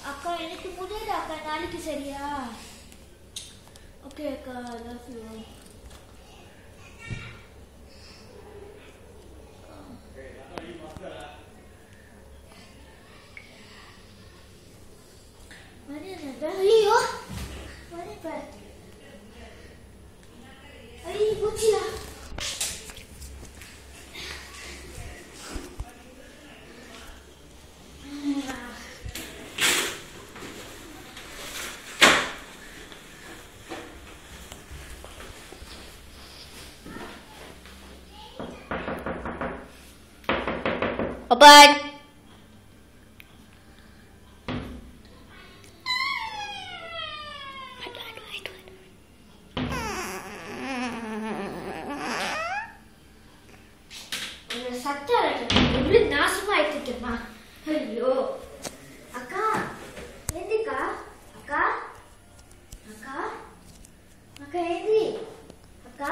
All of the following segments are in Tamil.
அக்கா எனக்கு முடியாது அக்கா நாளைக்கு சரியா ஓகே அக்கா லவ் யூ மணி என்னது ஐயோ மணி பார் ஐயோ பூச்சியா Open. ஒரு சத்தம் இருக்கு. எப்படி நாசமா ஆயிட்டு தெரியுமா ஐயோ அக்கா எந்திக்கா அக்கா அக்கா அக்கா எந்தி அக்கா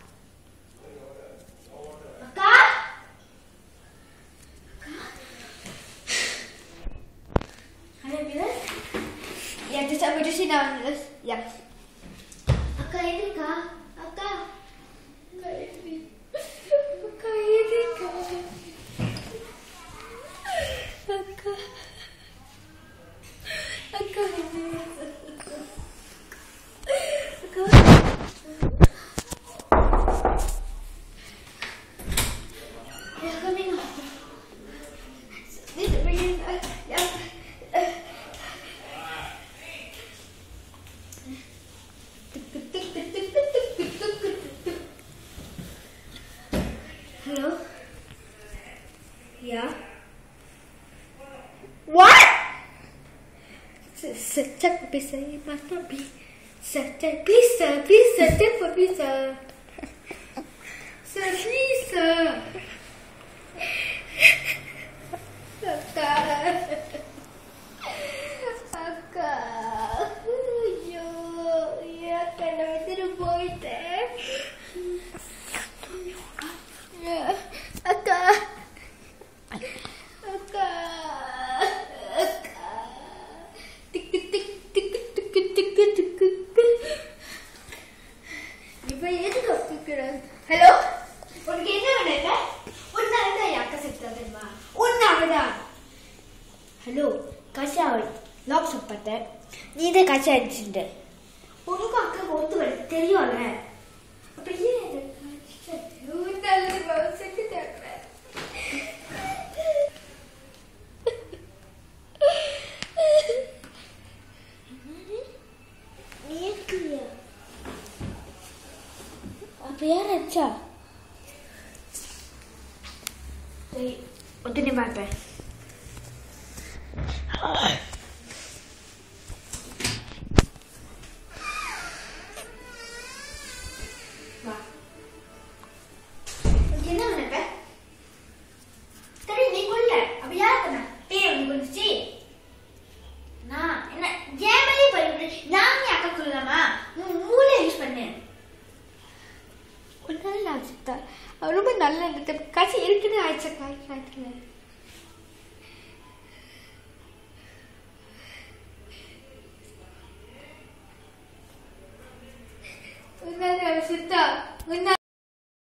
அக்கா Hello, viewers. Yeah, just I'm going to sit down. Yes. Yeah. அக்கா எதுக்கா அக்கா அக்கா எது அக்கா எதுக்கா அக்கா அக்கா அக்கா Yeah, coming up. Need to bring in. Uh, yeah. Uh, Hello? Yeah? What? Sejak bisa mata bi. Sejak bisa, bisa, cepat bisa. Sebisa. Kakak. Kakak. ஐயோ ஏக்கா நம்ம திரு போயிட்டேன் அக்கா அக்கா அக்கா திக்கு திக்கு திக்கு திக்கு திக்கு திக்கு இப்ப எதுக்கு ஒத்துக்கிறாங்க ஹலோ உனக்கு என்ன வேணும் உன்னால தான் என் அக்கா செத்தா தெரியுமா உன்னாலதான் ஹலோ கஷா லாக் சாப்பிட்ட நீ தான் கஷா அடிச்சுட்ட உனக்கும் அக்கா ஒத்து வர தெரியும்ல அப்ப ஏன் இது உன்னால நான் செத்துட்டேன் ஏக்குயா அப்ப யார் அடிச்சா உடனே பார்ப்பேன் வா உனக்கு என்ன வேணுங்க சரி நீ கொல்ல அப்ப யார் பண்ண பேய் வந்து கொண்டுச்சு நான் என்ன ஏன் மேலே போய் நான் நீ அக்கா கொள்ளலாமா உன் மூளை யூஸ் பண்ணு ஒரு நாள் நான் சித்தா அவ ரொம்ப நல்லா இருந்தது காசு இருக்குன்னு ஆயிடுச்சா காய் காட்டுல உன்னால அவ சித்தா உன்னால